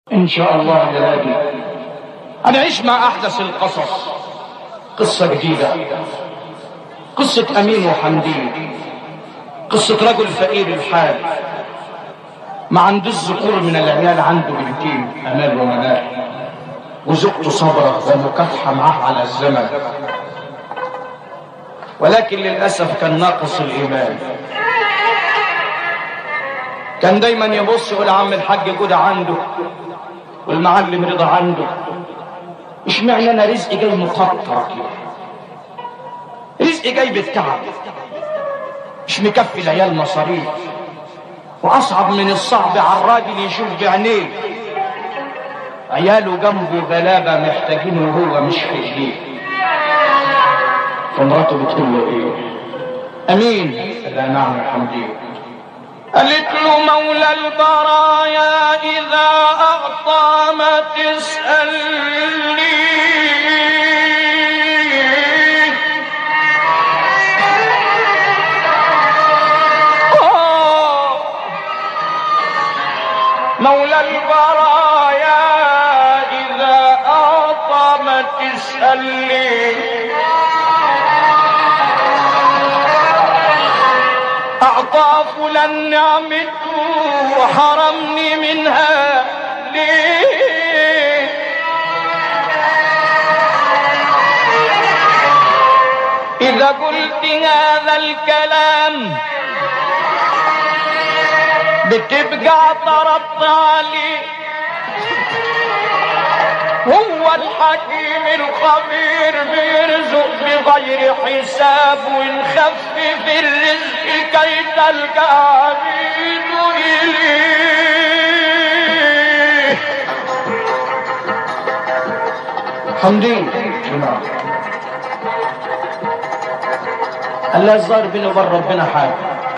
إن شاء الله يا نادي هنعيش مع أحدث القصص قصة جديدة قصة أمين وحمدين قصة رجل فقير الحال ما عندوش ذكور من العيال عنده بنتين أمال ومنال وزوجته صبرة ومكافحة معاه على الزمن ولكن للأسف كان ناقص الإيمان كان دايما يبص يقول عم الحاج جودة عنده والمعلم رضا عنده اشمعنى انا رزقي جاي مقطع كده رزقي جاي بالتعب مش مكفي العيال مصاريف واصعب من الصعب على الراجل يشوف بعينيه عياله جنبه غلابه محتاجينه وهو مش في ايديه فمراته بتقول له ايه امين لا نعم يا حمدين قالت له مولى البرايا إذا أعطى ما تسأل لي آه. مولى البرايا إذا أعطى ما تسأل لي أعطى فلان نعمته وحرمني منها ليه إذا قلت هذا الكلام بتبقى اعترضت عليه هو الحكيم الخبير بيرزق بغير حساب ونخفف الرزق كي تلقى عبيد إليه حمدين قال لها الظاهر بيني وبين ربنا حاجه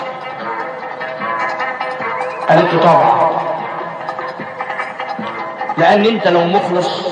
قالت له طبعا لان انت لو مخلص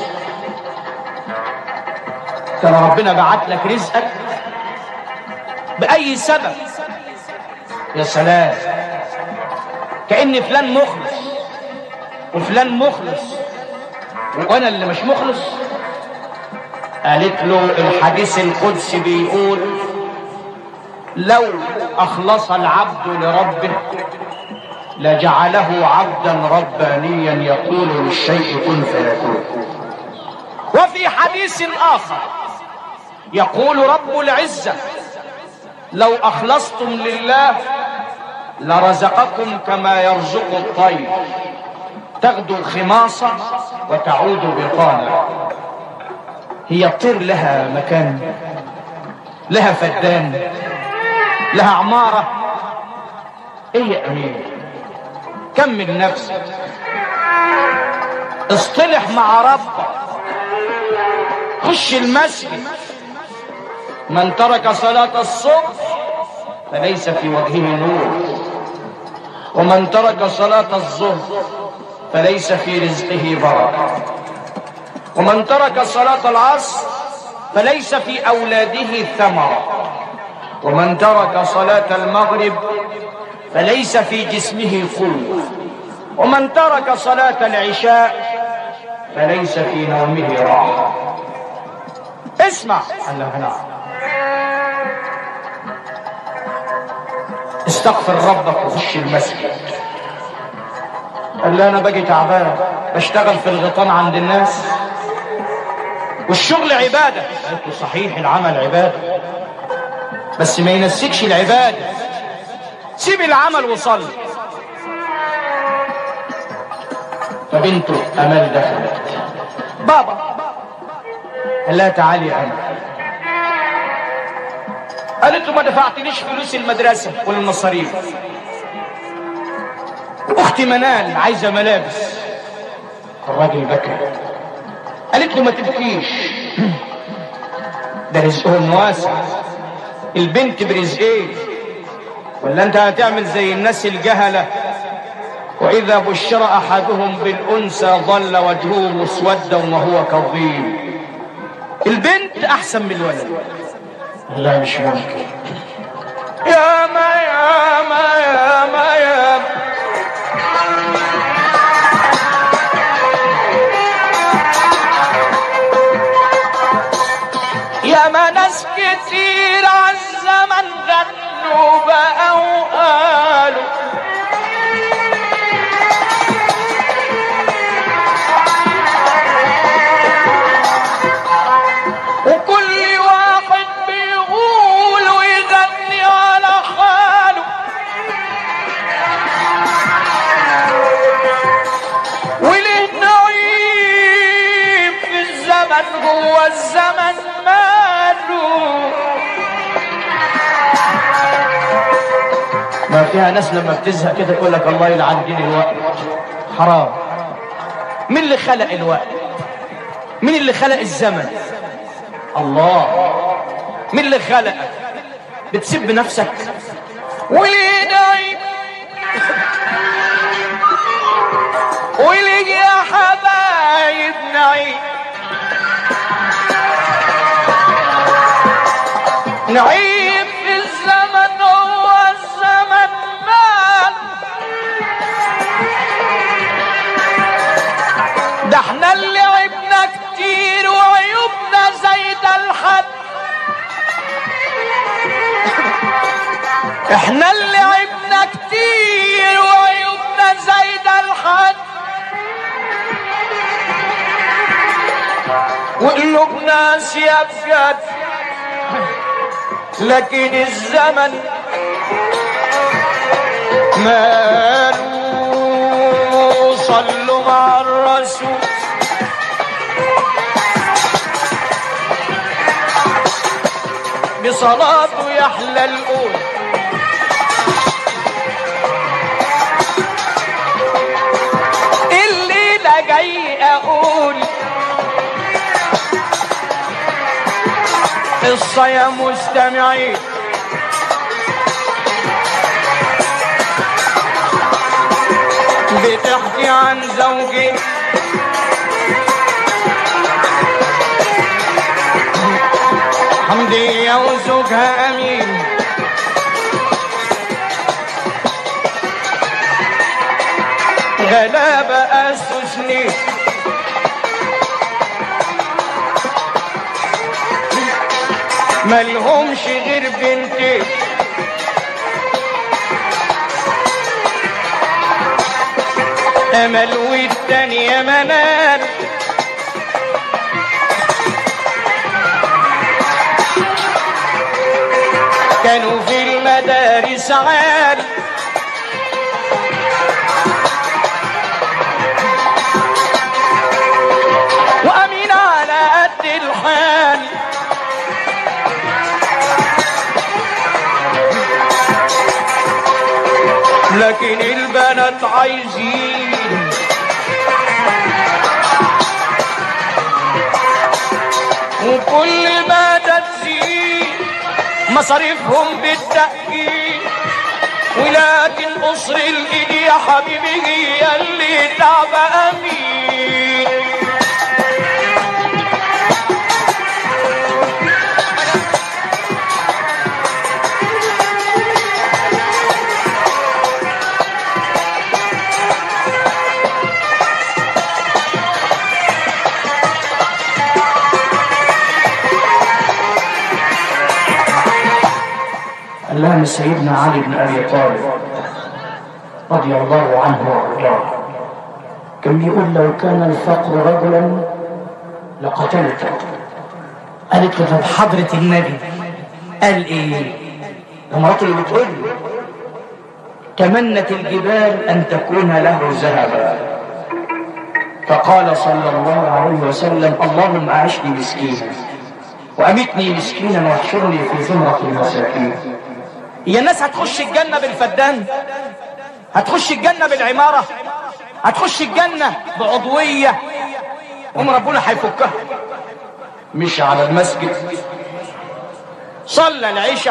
كان ربنا بعت لك رزقك باي سبب يا سلام كان فلان مخلص وفلان مخلص وانا اللي مش مخلص قالت له الحديث القدسي بيقول لو اخلص العبد لربه لجعله عبدا ربانيا يقول للشيء كن فيكون وفي حديث اخر يقول رب العزه لو اخلصتم لله لرزقكم كما يرزق الطير تغدو خماصه وتعود بطانا هي الطير لها مكان لها فدان لها عماره ايه يا امين كمل نفسك اصطلح مع ربك خش المسجد من ترك صلاة الصبح فليس في وجهه نور ومن ترك صلاة الظهر فليس في رزقه بركة ومن ترك صلاة العصر فليس في أولاده ثمرة ومن ترك صلاة المغرب فليس في جسمه قوة ومن ترك صلاة العشاء فليس في نومه راحة اسمع الله نعم استغفر ربك وخش المسجد قال لي انا باجي تعبان بشتغل في الغيطان عند الناس والشغل عبادة قلت له صحيح العمل عبادة بس ما ينسكش العبادة سيب العمل وصلي فبنته امال دخلت بابا قال لها تعالي يا امل قالت له ما دفعتليش فلوس المدرسة والمصاريف اختي منال عايزة ملابس الراجل بكى قالت له ما تبكيش ده رزقهم واسع البنت برزقين ولا انت هتعمل زي الناس الجهلة واذا بشر احدهم بالانثى ظل وجهه مسودا وهو كظيم البنت احسن من الولد لا مش ممكن يا ما يا ما يا ما يا ما كتير عالزمن غنوا بقى وقالوا وكل واحد بيقول ويغني على حاله وليه نعيم في الزمن جوه الزمن ماله ما فيها ناس لما بتزهق كده تقول لك الله يلعن دين الوقت حرام مين اللي خلق الوقت مين اللي خلق الزمن الله مين اللي خلقك بتسب نفسك وليه نايم وليه يا حبايب نعيم نعيم في الزمن هو الزمن مال ده احنا اللي عبنا كتير وعيوبنا زايد الحد احنا اللي عبنا كتير وعيوبنا زايد الحد وقلوبنا ناسية بجد لكن الزمن ماله صلوا مع الرسول بصلاته يحلى الأول الليلة جاي أقول قصة يا مستمعين بتحكي عن زوجي حمدية وزوجها أمين غلابة أسوا سنين ملهمش غير بنتين امل والتانية منال كانوا في المدارس عال وامين على قد الحال لكن البنات عايزين وكل ما تزيد مصاريفهم بالتأكيد ولكن قصر الايد يا حبيبي هي اللي تعب امين اللهم سيدنا علي بن ابي طالب رضي الله عنه وارضاه كان بيقول لو كان الفقر رجلا لقتلته قالت له طب حضرة النبي قال ايه ده مراته اللي بتقول له تمنت الجبال ان تكون له ذهبا فقال صلى الله عليه وسلم اللهم اعشني مسكينا وامتني مسكينا واحشرني في زمرة المساكين هي الناس هتخش الجنة بالفدان هتخش الجنة بالعمارة هتخش الجنة بعضوية قوم ربنا هيفكها مش على المسجد صلى العشاء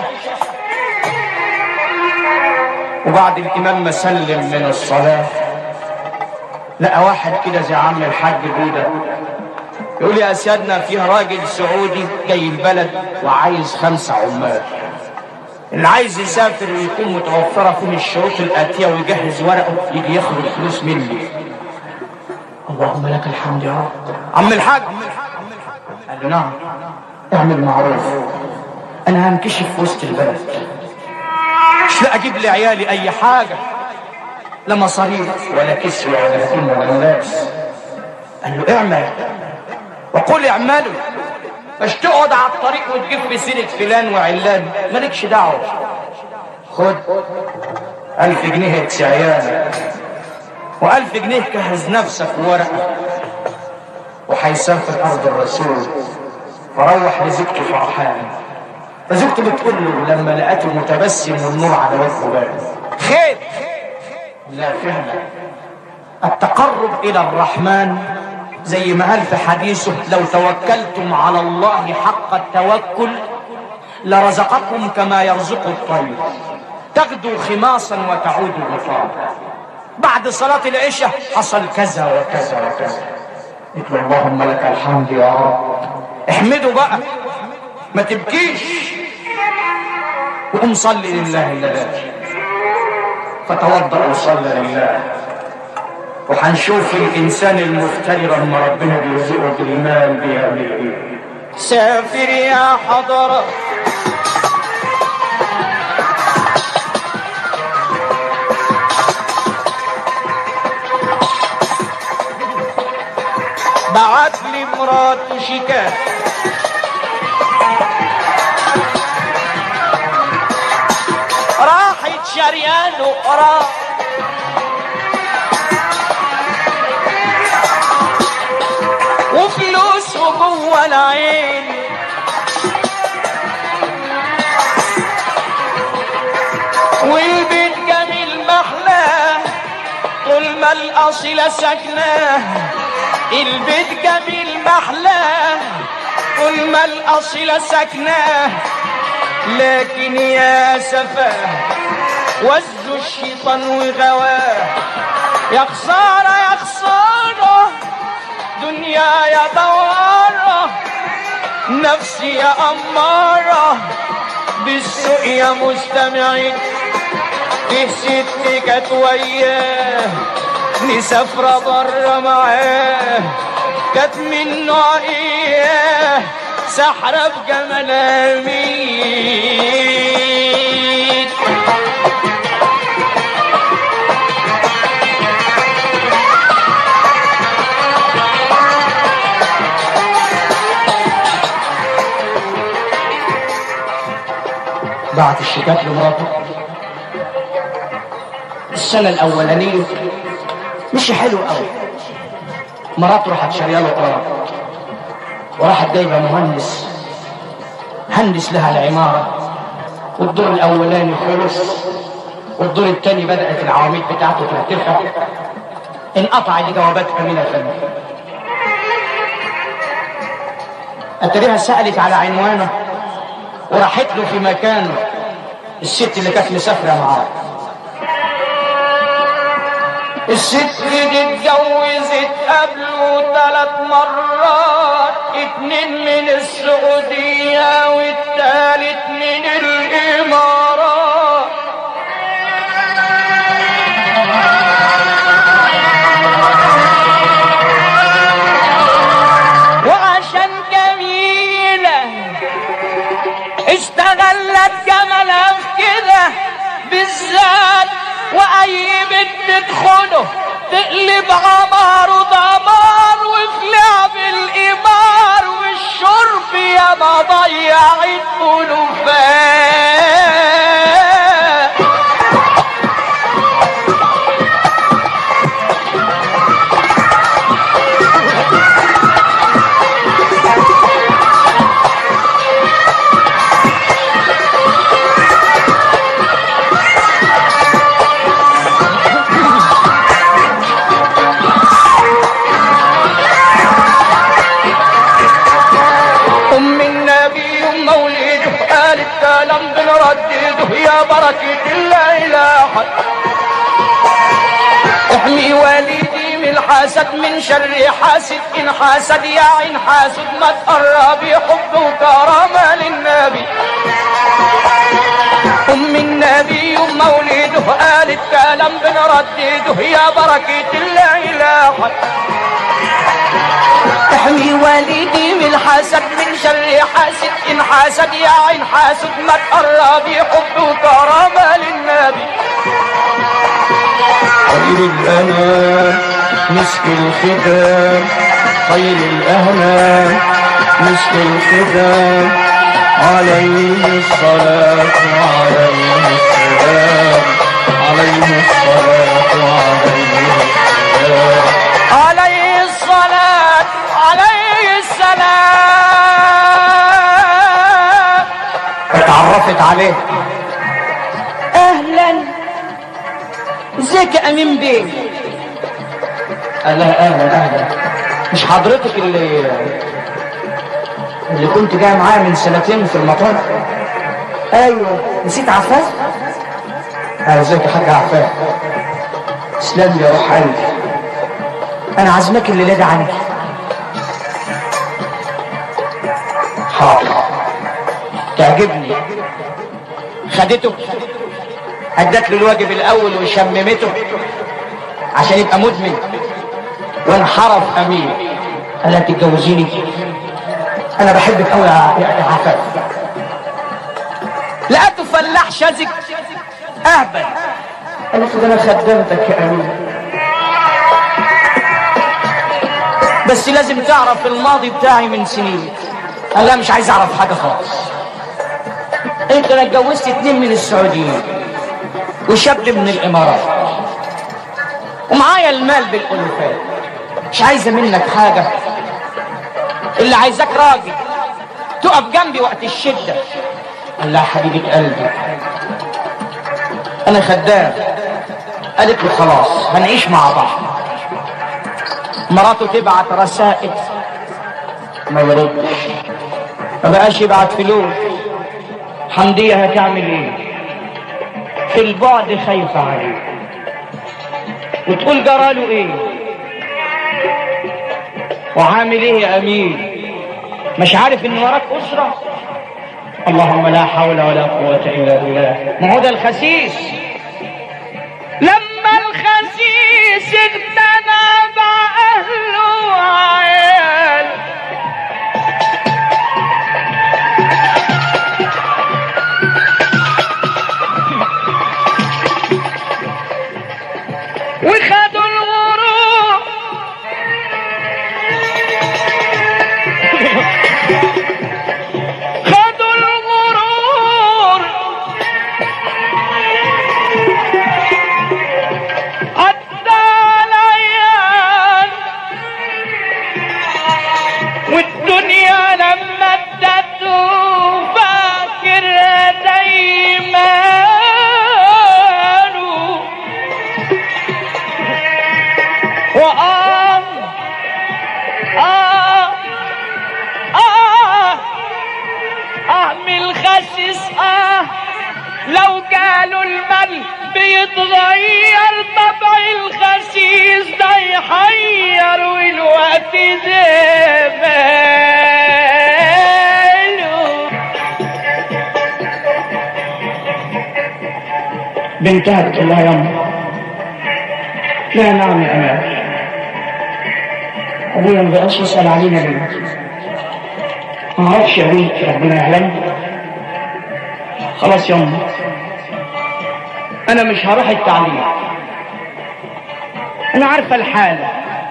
وبعد الإمام ما سلم من الصلاة لقى واحد كده زي عم الحاج بودة يقول يا سيادنا فيه راجل سعودي جاي البلد وعايز خمسة عمال اللي عايز يسافر ويكون متوفرة فيه الشروط الآتية ويجهز ورقه يجي ياخد الفلوس مني اللهم لك الحمد يا رب عم الحاج قال له نعم اعمل معروف انا هنكشف في وسط البلد مش لا اجيب لعيالي اي حاجه لا مصاريف ولا كسوه ولا هدوم ولا ملابس قال له اعمل وقل اعملوا مش تقعد على الطريق وتجيب في سيره فلان وعلان مالكش دعوه خد ألف جنيه اكس عيالك وألف جنيه جهز نفسك ورقة وهيسافر أرض الرسول فروح لزوجته فرحان فزوجته بتقول له لما لقته متبسم والنور على وجهه بارد خير لا فعلا التقرب إلى الرحمن زي ما قال في حديثه لو توكلتم على الله حق التوكل لرزقكم كما يرزق الطير تغدو خماصا وتعود بطانا بعد صلاة العشاء حصل كذا وكذا وكذا قلت له اللهم لك الحمد يا رب احمده بقى ما تبكيش وقوم صلي لله الليلة فتوضأ وصلى لله وحنشوف الإنسان المفتري لما ربنا بيرزقه بالمال بيعمل إيه سافر يا حضرة بعت لي مراته شكاية راحت شريان وقرا وفلوس وجوه العين والبيت جميل محلاه طول ما الأصيلة سكناه البيت جميل محلاه طول ما الأصيلة سكناه لكن يا سفاه وزوا الشيطان وغواه يا خسارة يا خسارة دنيا يا دوارة نفسي يا أمارة بالسوء يا مستمعين في ست كانت وياه مسافرة برا معاه كانت من نوع ايه سحرة بجمال أمين بعت الشيكات لمراته السنة الأولانية مش حلو قوي مراته راحت شاريه له قرار وراحت جايبه مهندس هندس لها العماره والدور الاولاني خلص والدور الثاني بدات العواميد بتاعته ترتفع انقطع جواباتها من الفن اتريها سالت على عنوانه وراحت له في مكانه الست اللي كانت مسافره معاه الست دي اتجوزت قبله ثلاث مرات اتنين من السعودية والتالت من الإمارات وعشان جميلة اشتغلت جملها في كده بالذات واي بنت تدخله تقلب عمار ودمار وفي لعب القمار والشرب يا ما ضيعت الوفاء أم النبي يوم مولده قالت كلام بنردده يا بركة لا إله احمي والدي من الحسد من شر حاسد إن حاسد يا عين حاسد ما تقربي حب وكرامة للنبي أم النبي يوم مولده قالت كلام بنردده يا بركة لا إله احمي والدي من الحسد من شر حاسد إن حاسد يا عين حاسد ما تقربي حب وكرامة للنبي خير الأنام مسك الختام خير الأهنام مسك الختام عليه الصلاة وعليه السلام عليه الصلاة وعليه السلام عليه الصلاة عليه السلام اتعرفت عليه اهلا ازيك يا امين بيه قال لها اهلا اهلا مش حضرتك اللي اللي كنت جاي معايا من سنتين في المطار ايوه نسيت عفاف قال ازيك يا حاج عفاف تسلم لي يا روح قلبي انا عازمك الليله دي عندي حاضر تعجبني خدته ادت له الواجب الاول وشممته عشان يبقى مدمن وانحرف امين قال لها تتجوزيني انا بحبك قوي يا يا عفاف لقيته فلاح شاذج اهبل قالت له ده انا خدمتك يا امين بس لازم تعرف الماضي بتاعي من سنين قال لا مش عايز اعرف حاجه خالص انت انا اتجوزت اتنين من السعوديين وشاب من الامارات ومعايا المال بالالوفات مش عايزه منك حاجه اللي عايزاك راجل تقف جنبي وقت الشده قال لها حبيبه قلبي انا خدام قالت له خلاص هنعيش مع بعض مراته تبعت رسائل ما يردش ما بقاش يبعت فلوس حمدية هتعمل ايه في البعد خايفة عليه وتقول جراله ايه وعامل ايه يا امين مش عارف ان وراك اسرة اللهم لا حول ولا قوة الا بالله ما هو ده الخسيس لما الخسيس اغتنى بأهله وعيال وخدوا الغروب خدوا الغرور عدى العيال والدنيا لما ادته فاكر دايما وآه آه آه أعمل خسس آه لو قالوا المل بيتغير طبع الخسيس ده يحير والوقت زمانه بنتها بتقول لها يما لا نعم يا امان ابويا ما بقاش يسال علينا ليه ما اعرفش يا بنتي ربنا يعلم خلاص يما انا مش هروح التعليم انا عارفه الحاله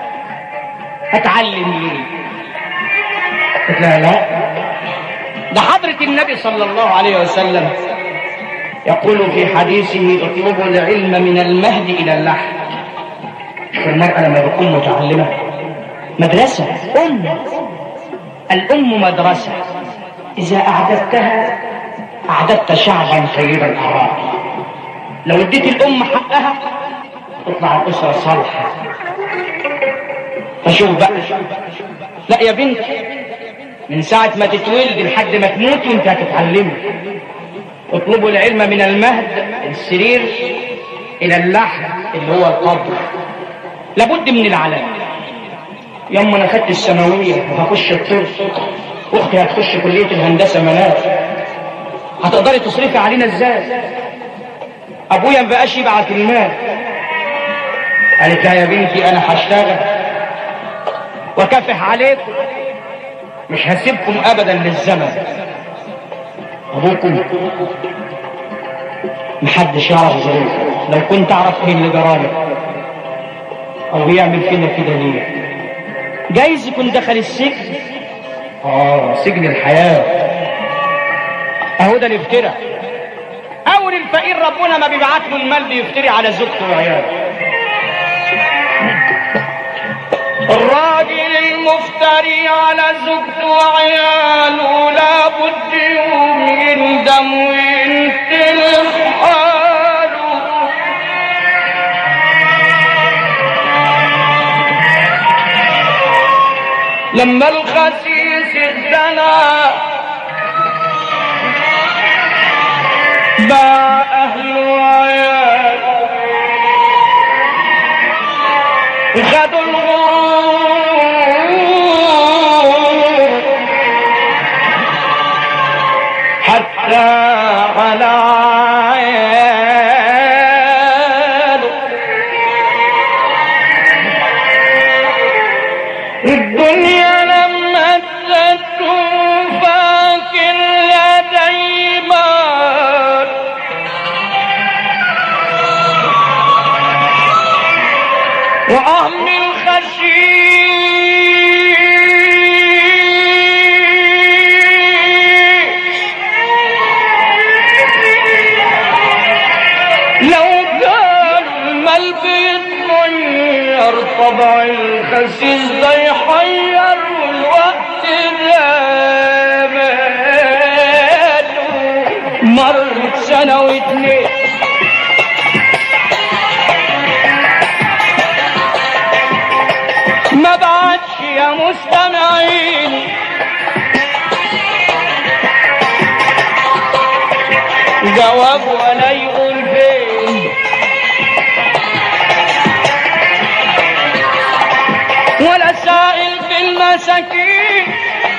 هتعلم ليه قلت لها لا ده حضرة النبي صلى الله عليه وسلم يقول في حديثه اطلبوا العلم من المهد إلى اللحد المرأة لما بتكون متعلمة مدرسة أم الأم مدرسة إذا أعددتها أعددت شعبا خير الأعراض لو اديت الأم حقها تطلع الأسرة صالحة فشوف بقى لا يا بنتي من ساعة ما تتولد لحد ما تموت وانت هتتعلمي اطلبوا العلم من المهد السرير إلى اللحد اللي هو القبر لابد من العلم يوم انا خدت الثانويه وهخش الطب اختي هتخش كليه الهندسه مناخ هتقدري تصرفي علينا ازاي ابويا ما بقاش يبعت المال قالت لها يا بنتي انا هشتغل وكافح عليكم مش هسيبكم ابدا للزمن ابوكم محدش يعرف ظروفه لو كنت اعرف ايه اللي جرالك او يعمل فينا كده ليه جايز يكون دخل السجن اه سجن الحياه اهو ده الافتراء اول الفقير ربنا ما بيبعت له المال بيفتري على زوجته وعياله الراجل المفتري على زوجته وعياله لابد يوم يندم وينتلف حاله لما الخسيس ادنا باع اهله وعياله خدوا الغرور حتى على عياله الدنيا لما ادته فاكر يا دايما وأهم الخشيش لو كان المال بيتغير طبع الخسيس ده يحير والوقت ده ماله مرت سنة واتنين ما بعدش يا مستمعين جواب ولا يقول فين ولا سائل في المساكين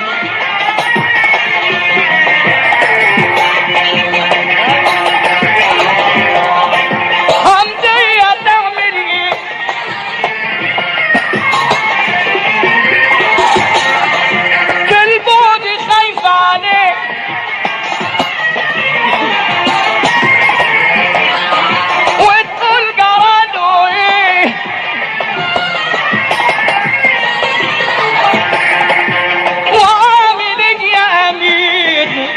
حمدية تعمل ايه بالبعد خايف عليك وتقول جراده ايه وعامل ايه يا امين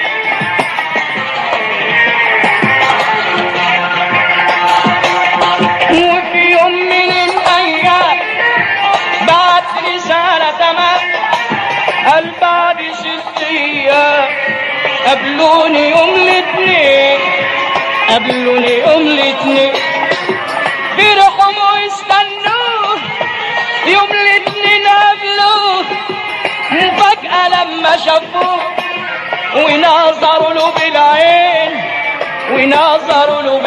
وفي يوم من الايام بعت رسالة تمام قال بعد ست ايام قابلوني يوم الاثنين قابلوني يوم الاثنين فرحوا ويستنوه يوم الاثنين قابلوه فجأة لما شافوه ونظروا له بالعين ونظروا له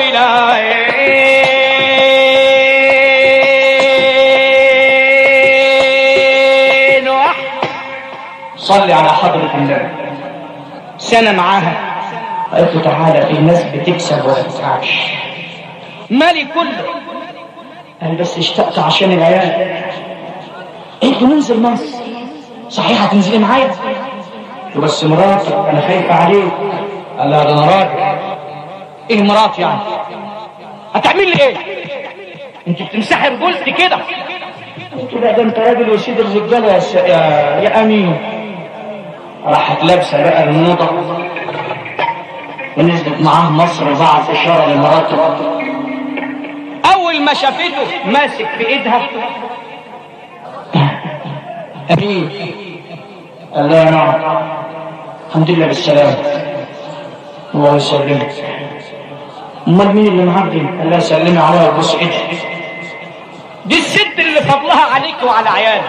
بالعين واحد صلي على حضرة النبي سنة معاها قالت له تعالى في ناس بتكسب ولا بتتعبش مالي كله قال بس اشتقت عشان العيال انت ننزل مصر صحيح هتنزلي معايا قلت له بس مراتي انا خايفة عليك قال لها ده انا راجل ايه مراتي يعني هتعمل لي ايه انت بتمسحي رجولتي كده قلت له لا ده انت راجل وسيد الرجاله يا, س... يا يا امين راحت لابسه بقى الموضه ونزلت معاه مصر وبعت اشاره لمراته اول ما شافته ماسك في ايدها امين قال لها نعم الحمد لله بالسلامه الله يسلمك امال مين اللي معاك دي؟ قال لها سلمي عليها وبص ايدها دي الست اللي فضلها عليك وعلى عيالك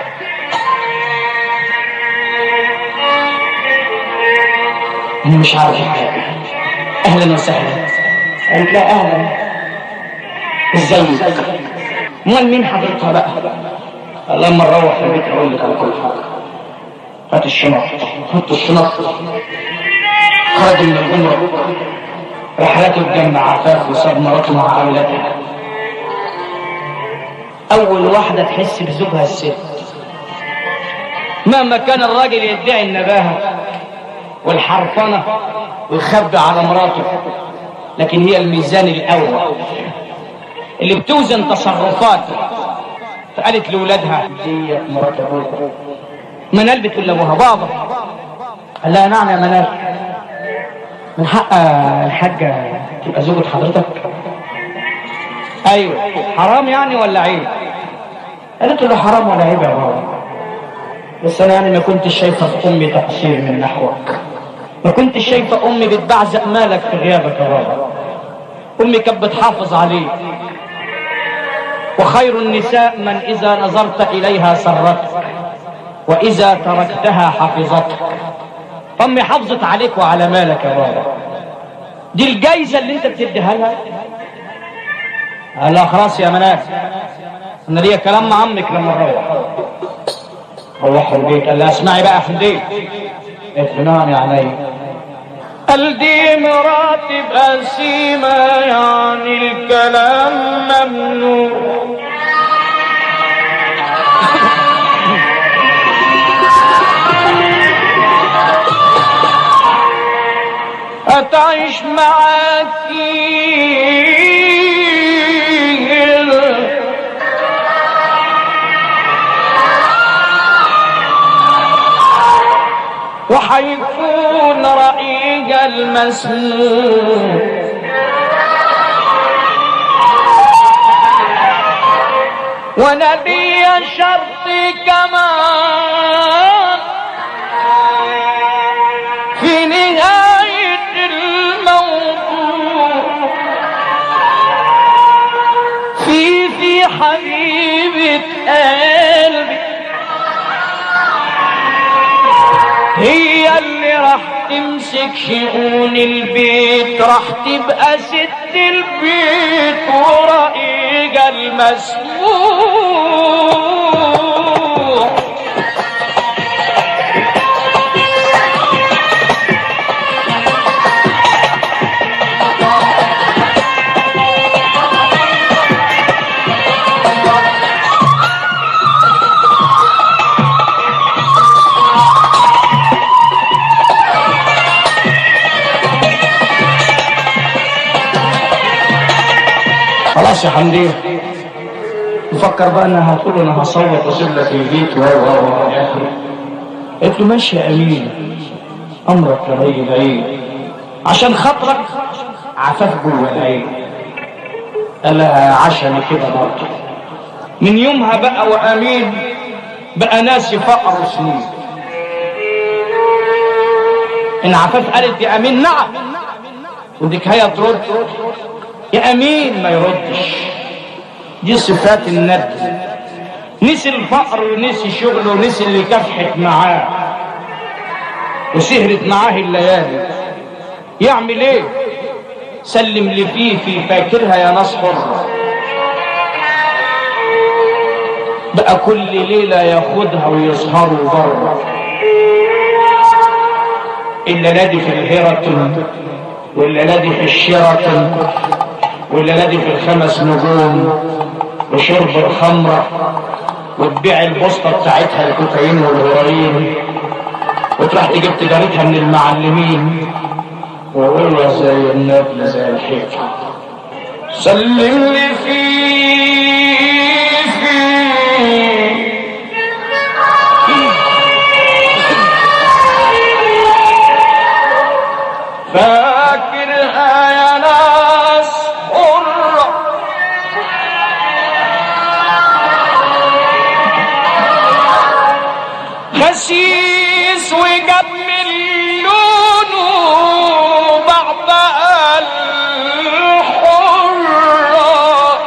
انا مش عارف حاجه اهلا وسهلا قالت لا اهلا ازيك امال مين حضرتها بقى قال لما نروح البيت اقول لك على كل حاجه هات الشنط حط الشنط خرج من العمره رحلته تجمع عفاف وساب مراته مع عائلتها اول واحده تحس بزوجها الست مهما كان الراجل يدعي النباهة والحرفنة ويخبي على مراته لكن هي الميزان الأول اللي بتوزن تصرفاته فقالت لأولادها دي مرات أبوك منال بتقول لأبوها بابا قال لها نعم يا منال من حق الحاجة تبقى زوجة حضرتك أيوة حرام يعني ولا عيب قالت له حرام ولا عيب يا بابا بس انا يعني ما كنتش شايفه في امي تقصير من نحوك ما كنتش شايفه امي بتبعزق مالك في غيابك يا بابا امي كانت بتحافظ عليك وخير النساء من اذا نظرت اليها سرتك واذا تركتها حفظتك امي حافظت عليك وعلى مالك يا بابا دي الجايزه اللي انت بتديها لها قال لها خلاص يا منال انا ليا كلام مع عمك لما نروح روح البيت قال لها اسمعي بقى يا حمدين قالت له نعم يا عيني قال دي مراتب قسيمة يعني الكلام ممنوع أتعيش معاكي وحيكون رأيك المسموع ونبي شرط كمان في نهاية الموضوع في في حبيبة قلبي هي اللي راح تمسك شؤون البيت راح تبقى ست البيت ورقيق المسموع خلاص يا حمدين نفكر بقى انها هتقول له انا هصوت واسيب لك البيت و و و إلى آخره. قلت له ماشي يا امين امرك يا ري العين عشان خاطرك عفاف جوه العين قال لها عشان كده برضه من يومها بقى وامين بقى ناسي فقر سنين ان عفاف قالت يا امين نعم وديك هي ترد يا امين ما يردش دي صفات الند نسي الفقر ونسي شغله ونسي اللي كافحت معاه وسهرت معاه الليالي يعمل ايه سلم لفيفي فاكرها يا ناس حرة بقى كل ليلة ياخدها ويسهروا بره إلا نادي في الهيرتون ولا نادي في الشيراتون ولا نادي في الخمس نجوم وشرب الخمرة وتبيع البوسطة بتاعتها الكوكايين والهيروين وتروح تجيب تجارتها من المعلمين وقولها زي النبل زي الحيط سلم لي في فاكرها يا ناس حرة خسيس وجمل لونه بعد الحرة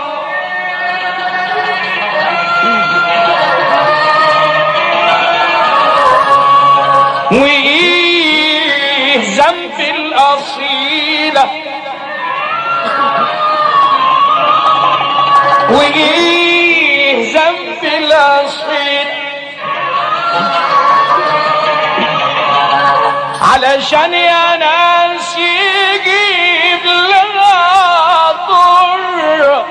وإيه ذنب الأصيلة وإيه ذنب الأصيل علشان يا ناس يجيب لها ضر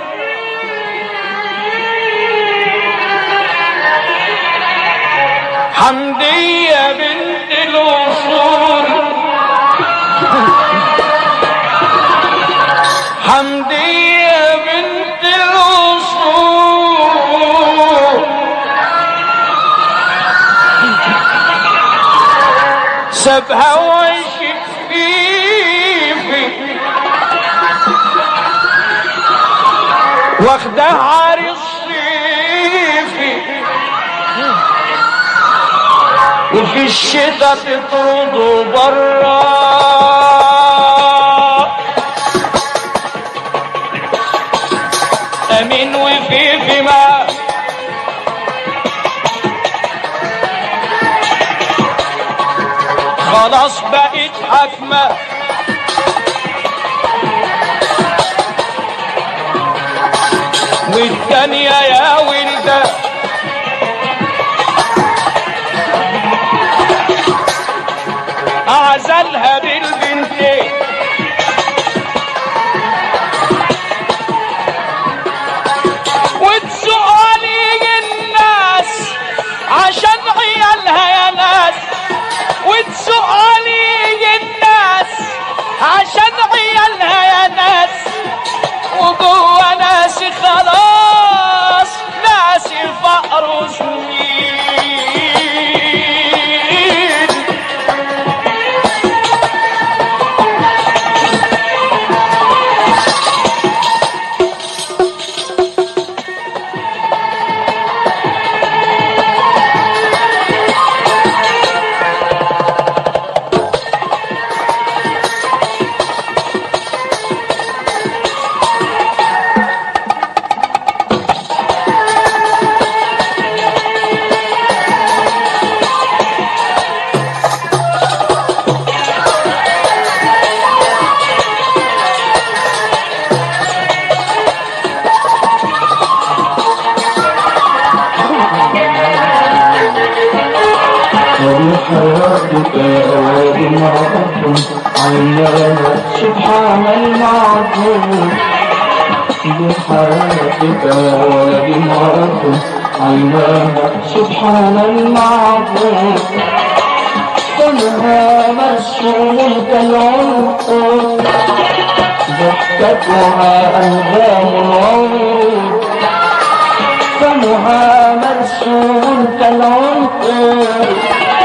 حمدية بنت الوصول حمدية بنت الوصول سبها وشفيفي واخده عريس صيفي وفي الشتاء تطرده برا امين وفي فيما خلاص بقت حكمه والتانية يا ولده أعزلها بالبنتين وتسألي الناس عشان عيالها يا ناس وتسألي الناس عشان عيالها يا ناس وجوه ناسي خلاص ناسي فقر وسنين وبحياتك وبمرأة عيناها سبحان المعبود بحياتك وبمرأة عيناها سبحان المعبود فمها مرسوم كالعنقود ضحكتها أنغام الورود فمها مرسوم كالعنقود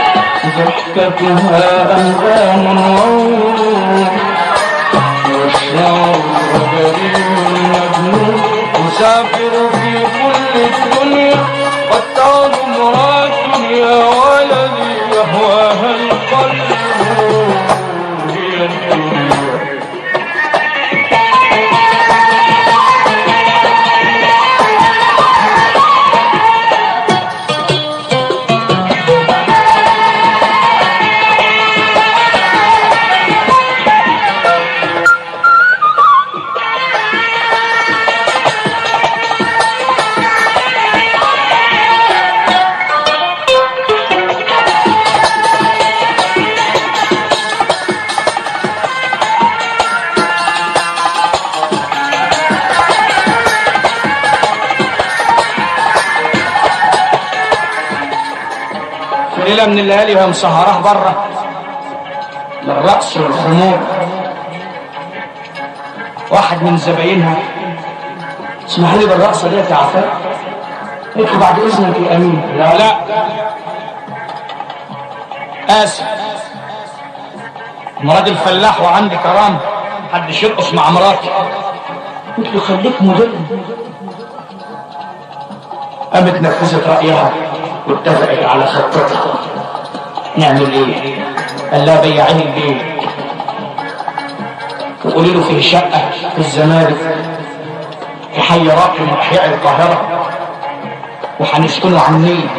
ضحكتها أنغام الورود والشعر بريء مجنون مسافر في كل الدنيا والتعب مراد يا ولدي يهواها القلب هي الدنيا في ليلة من الليالي وهي مسهراه بره للرقص والخمور واحد من زباينها اسمح لي بالرقصة ديت يا عفاف قلت له بعد اذنك يا امين لا لا اسف مراد الفلاح وعندي كرامة محدش يرقص مع مراتي قلت له خليك مدر قامت نفذت رأيها واتفقت على خطتها نعمل ايه قال لها بيعين البيت وقولي له فيه شقة في الزمالك في حي راقي من احياء القاهرة وهنسكنه على النيل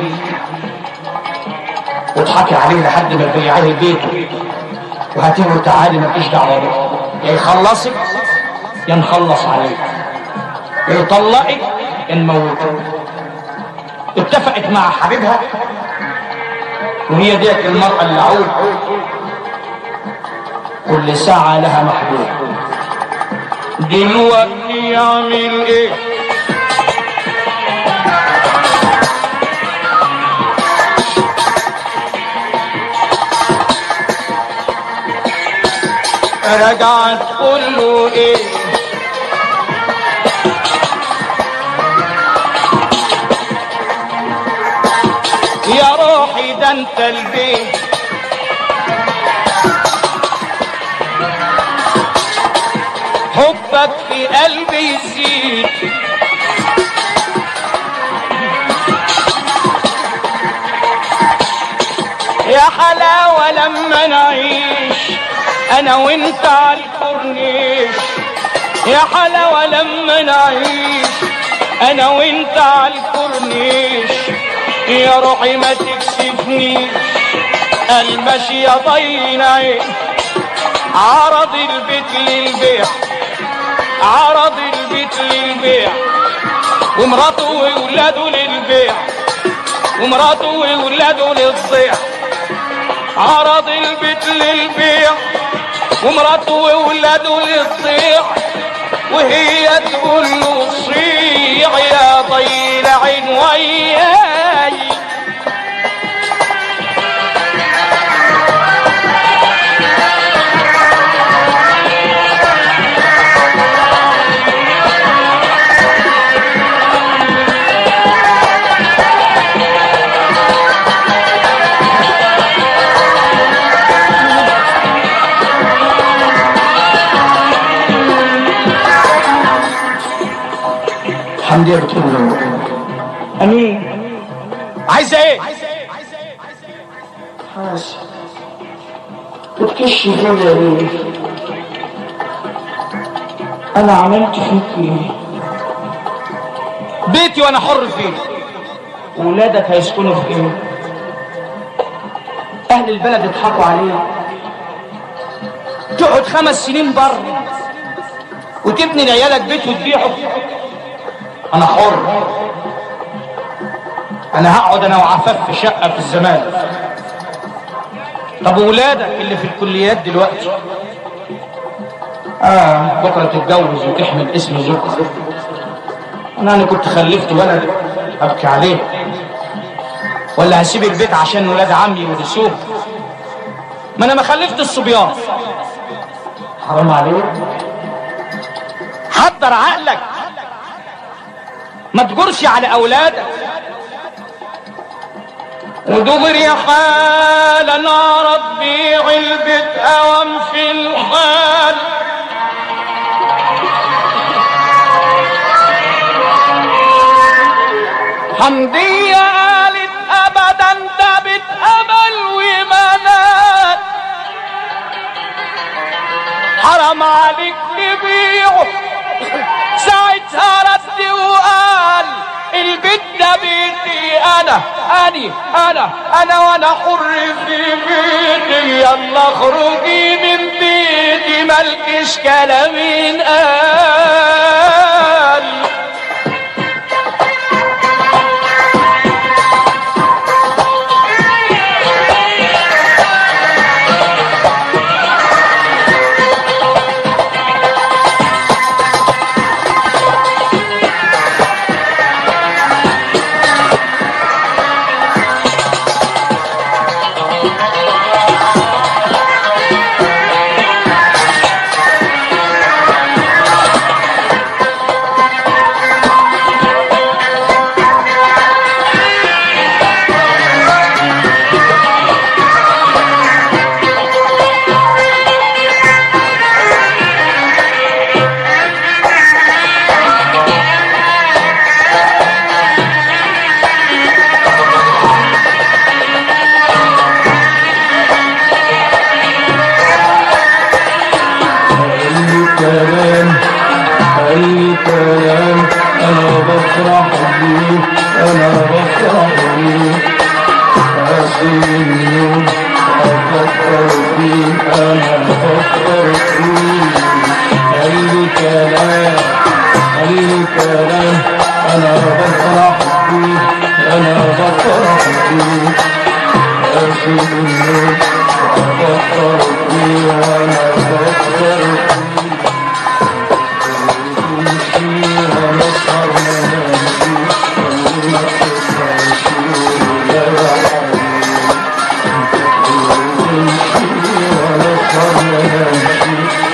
واضحكي عليه لحد ما تبيعيه البيت وهاتيه تعالي مفيش دعوه بيه يا يخلصك يا نخلص عليك يا يطلقك يا نموتك اتفقت مع حبيبها وهي ديت المرأة اللعوب كل ساعة لها محبوب دلوقتي يعمل ايه رجعت تقول له ايه يا روحي ده انت البيت حبك في قلبي يزيد يا حلاوة لما نعيش أنا وأنت على الكورنيش يا حلاوة لما نعيش أنا وأنت على الكورنيش يا روحي ما تكسفنيش المشي يا ضين عين عرض البيت للبيع عرض البيت للبيع ومراته وولاده للبيع ومراته وولاده للضيع عرض البيت للبيع ومراته وولاده للضيع وهي تقول له صيع يا ضيل عين وياي حمدية بتقول له امين عايزه ايه خلاص بتكش فيا ليه انا عملت فيك ايه بيتي وانا حر فيه ولادك هيسكنوا في ايه اهل البلد يضحكوا عليه تقعد خمس سنين بره وتبني لعيالك بيت وتبيعه انا حر انا هقعد انا وعفاف في شقه في الزمان طب وولادك اللي في الكليات دلوقتي اه بكره تتجوز وتحمل اسم زوجها انا انا كنت خلفت ولد ابكي عليه ولا هسيب البيت عشان ولاد عمي يورثوه ما انا ما خلفت الصبيان حرام عليك حضر عقلك ما تجرش على اولادك ودغري حال انا ربي علبة اوام في الحال حمدية قالت ابدا ده بتقبل ومنات حرام عليك تبيعه ساعتها رد وقال البيت ده بيتي انا اني انا انا وانا حر في بيتي يلا اخرجي من بيتي مالكش كلام قال أي كلام أي كلام أنا بفرح بيه أنا بفرح بيه أسيب اليوم أفكر فيه أنا بفكر فيه أي كلام أي كلام أنا بفرح بيه أنا بفرح بيه أسيب اليوم أفكر فيه أنا بفكر فيه Thank you.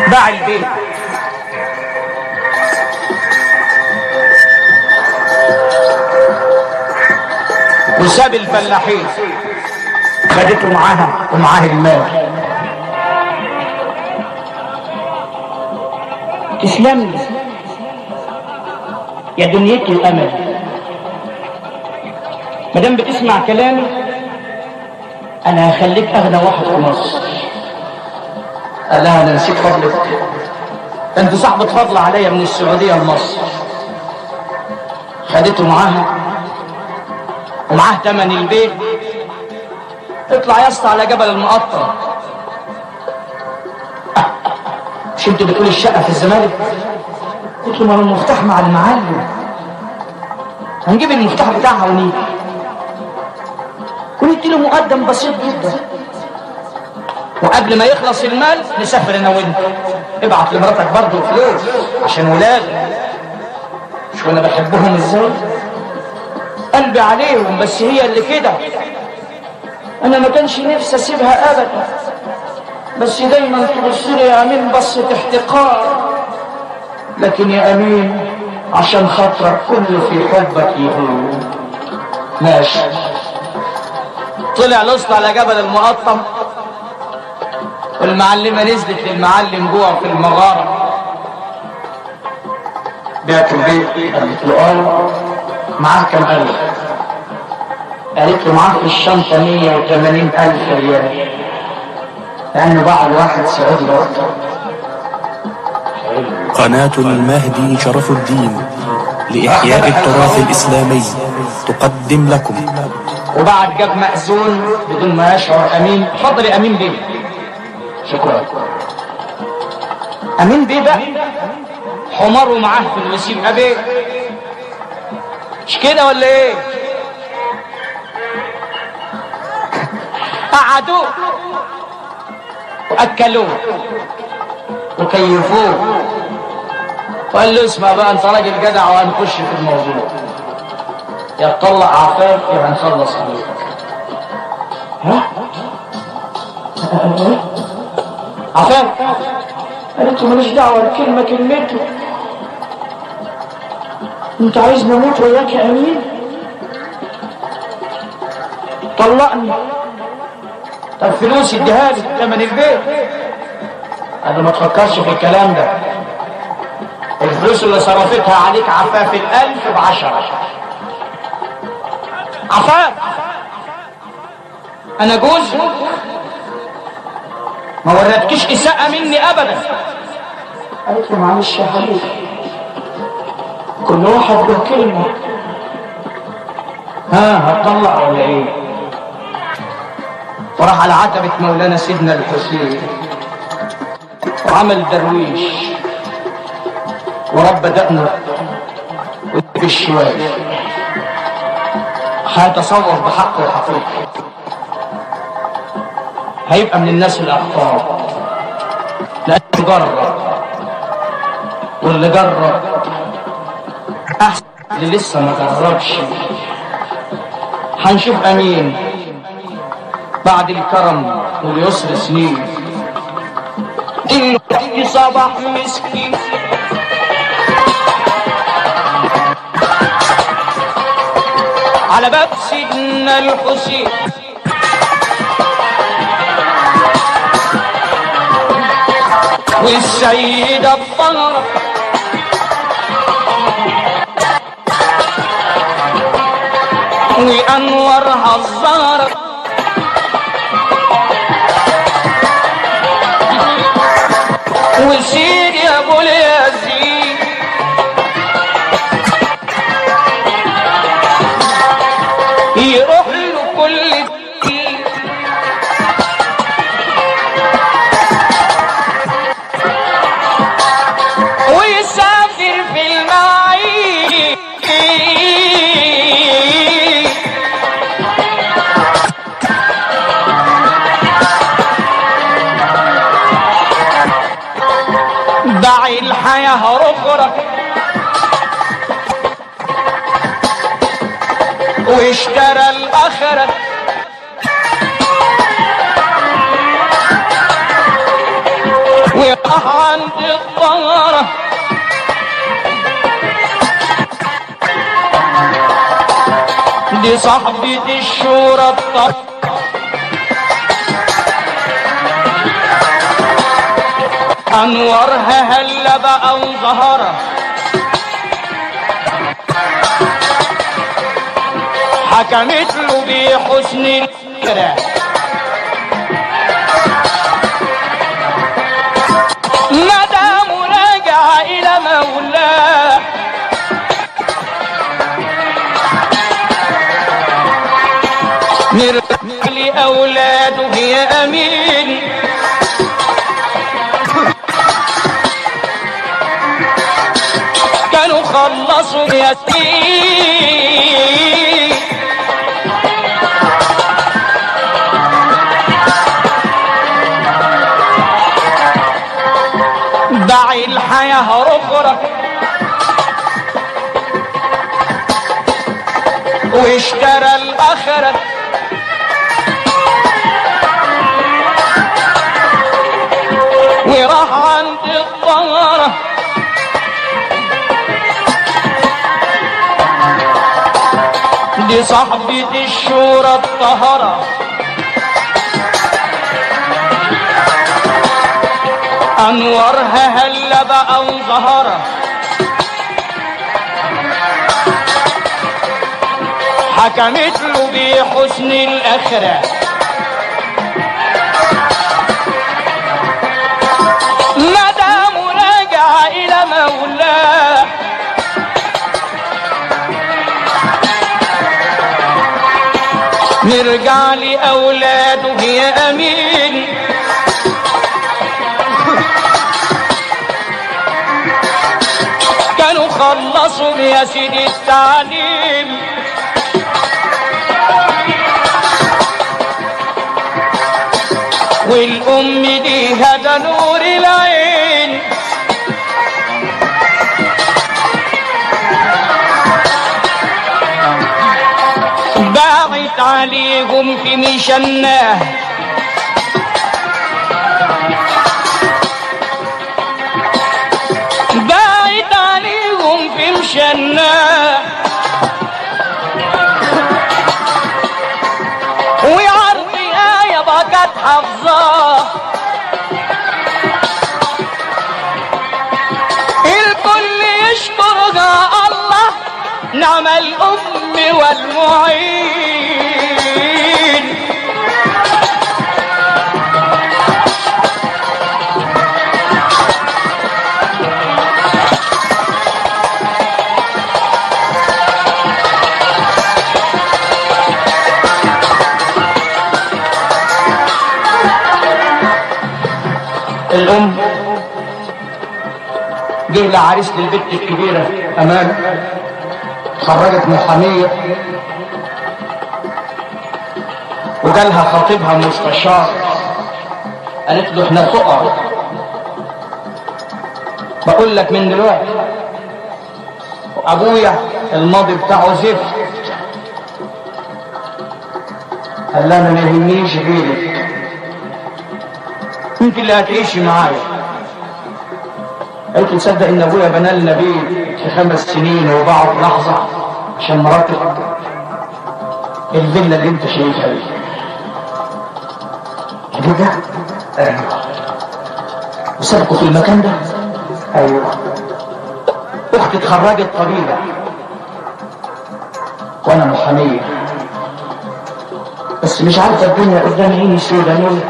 باع البيت وساب الفلاحين خدته معاها ومعاه المال تسلم لي يا دنيتي الامل ما دام بتسمع كلامي انا هخليك اغنى واحد في مصر قال لها انا نسيت فضلك انت صاحبة فضل عليا من السعودية لمصر خدته معاها ومعاه تمن البيت اطلع يا اسطى على جبل المقطم مش انت بتقول الشقة في الزمالك قلت له ما المفتاح مع المعلم هنجيب المفتاح بتاعها ونيجي قلت له مقدم بسيط جدا وقبل ما يخلص المال نسافر انا وانت ابعت لمراتك برضه فلوس عشان ولاد مش وانا بحبهم ازاي قلبي عليهم بس هي اللي كده انا ما كانش نفسي اسيبها ابدا بس دايما تبص لي يا امين بصة احتقار لكن يا امين عشان خاطرك كله في حبك يهون ماشي طلع لص على جبل المقطم والمعلمة نزلت للمعلم جوه في المغارة بعت البيت قالت له اه معاه كام ألف قالت له معاه في الشنطة 180 ألف ريال لأنه باع الواحد سعودي برضه قناة المهدي شرف الدين لإحياء التراث الإسلامي تقدم لكم وبعد جاب مأذون بدون ما يشعر أمين اتفضل يا أمين بيه شكرا أمين بيه بقى حماره معاه في الوسيم أبي مش كده ولا إيه؟ قعدوه وأكلوه وكيفوه وقال له اسمع بقى انت راجل جدع وهنخش في الموضوع يا تطلع عفاف يا هنخلص عليك ها عفاف قالت له ماليش دعوه الكلمه كلمته انت عايز نموت وياك يا امين طلقني طب فلوس اديها لي ثمن البيت انا ما تفكرش في الكلام ده الفلوس اللي صرفتها عليك عفاف الألف بعشرة عفاف أنا جوز ما وريتكيش إساءة مني أبدا قالت له معلش يا حبيبي كل واحد له كلمة ها هتطلع ولا ايه وراح على عتبة مولانا سيدنا الحسين وعمل درويش ورب دقنه بالشوال هيتصور بحق وحقيقة هيبقى من الناس الأخطار لأنه جرب واللي جرب أحسن اللي لسه ما جربش هنشوف أمين بعد الكرم واليسر سنين دلوقتي صباح مسكين على باب سيدنا الحسين والسيدة الطهرة وأنورها الزهرة وسيدي أبو اليزيد يروح له كل الدين ويسافر في المعين دعي الحياة رخرة واشترى الآخرة وراح عند الطهرة دي صاحبة الشورى الطهرة انورها هلا بقى وظهره حكمت له بحسن الكرام مدام راجع الى مولاه نرجع لاولاده يا امين كانوا خلصوا يا سيدي دعي الحياة رخرة واشترى الآخرة وراح عند الطهرة دي صاحبة الشورى الطهرة انورها هلا بقى وظهره حكمت له بحسن الاخره مدام راجع الى مولاه نرجع لاولاده يا امين كانوا خلصوا يا سيدي التعليم والأم دي هذا نور العين باعت عليهم في مشناه باعت عليهم في مشناه وعرضي آية بقت حافظاه الكل يشكرها الله نعم الأم والمعين الأم جه لعريس للبنت الكبيرة أمان خرجت محامية وجالها خطيبها مستشار قالت له احنا فقراء بقول لك من دلوقتي ابويا الماضي بتاعه زفت قال لها انا ما يهمنيش غيرك انت اللي هتعيشي معايا قلت تصدق ان ابويا بنى لنا بيت في خمس سنين وبعد لحظه عشان مراتب الفيلا اللي انت شايفها دي ابو ده ايوه وسابكوا في المكان ده ايوه اختي اتخرجت طبيبه وانا محاميه بس مش عارفه الدنيا قدام عيني سودة ليه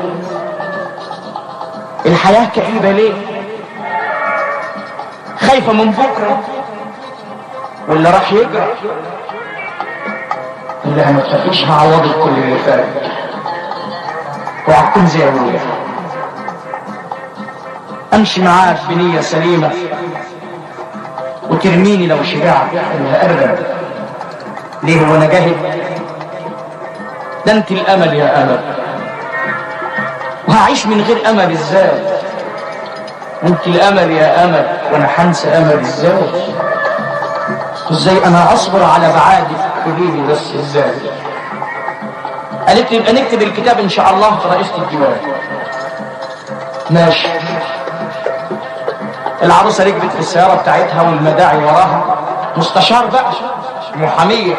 الحياه كئيبه ليه خايفة من بكرة واللي راح يجرى اللي ما تخافيش هعوضك كل اللي فات وهتكون زي ابويا امشي معاك بنية سليمة وترميني لو شجعت انها ارغب ليه هو انا جاهل ده انت الامل يا امل وهعيش من غير امل ازاي انت الامل يا امل وانا حنسى امل ازاي ازاي انا اصبر على بعادك قوليلي بس ازاي قالت لي يبقى نكتب الكتاب ان شاء الله في رئيسة الديوان ماشي العروسة ركبت في السيارة بتاعتها والمداعي وراها مستشار بقى محامية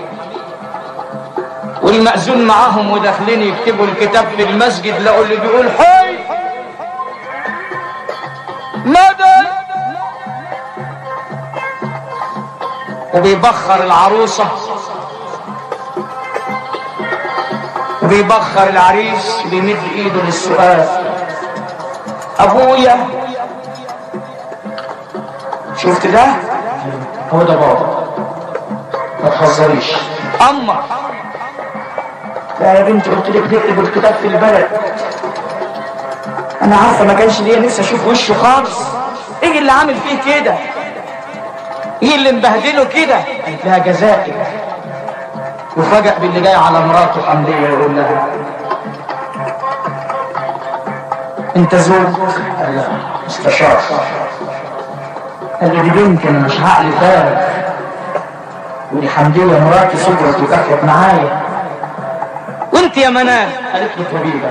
والمأذون معاهم وداخلين يكتبوا الكتاب في المسجد لقوا اللي بيقول حي مدد وبيبخر العروسة وبيبخر العريس وبيمد ايده للسؤال ابويا شفت ده هو ده بابا ما تهزريش اما لا يا بنتي قلت لك نكتب الكتاب في البلد انا عارفه ما كانش ليا نفسي اشوف وشه خالص ايه اللي عامل فيه كده ايه اللي مبهدله كده قالت لها جزائي وفجأ باللي جاي على مراته حمدية يقول لها انت زوج قال لا مستشار قال لي دي بنتي انا مش عقلي فارغ ودي حمدية مراتي صبرت وكفت معايا وانت يا منال قالت له طبيبة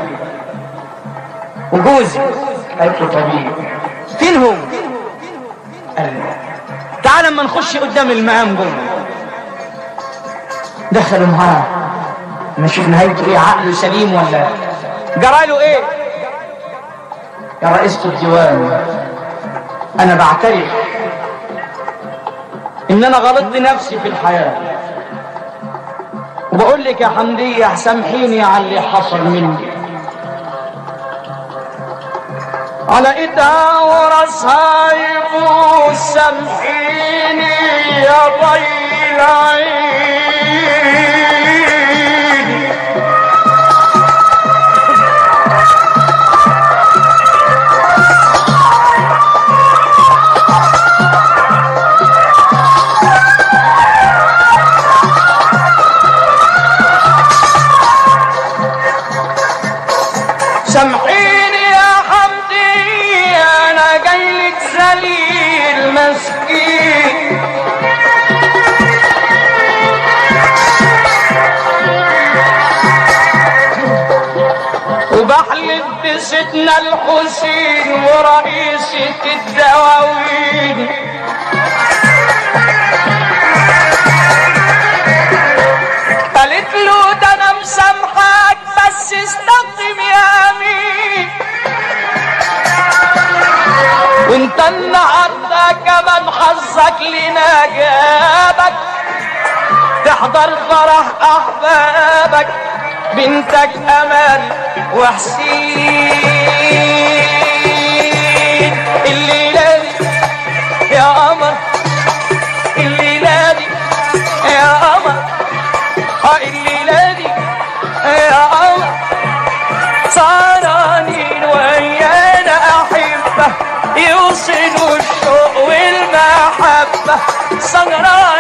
وجوزي قالت له طبيب فين هو قال لي تعال اما نخش قدام المقام جوه دخلوا معاه نشوف نهايته ايه عقله سليم ولا جرى له ايه يا رئيسة الديوان انا بعترف ان انا غلطت نفسي في الحياة وبقول لك يا حمدية سامحيني على اللي حصل مني على ايدها وراسها يبوس سامحيني يا ضيل عيني سامحيني يا حمدي انا جايلك ذليل مسكين وبحلف بسيدنا الحسين ورئيسة الدواوين قالت له ده انا مسامحاك بس استقم يا امين وانت النهارده كمان حظك لنا جابك تحضر فرح احبابك بنتك امل وحسين الليله دي يا قمر الليله دي يا قمر اه الليله دي يا قمر سهرانين ويانا احبه يوصلوا الشوق والمحبه سهرانين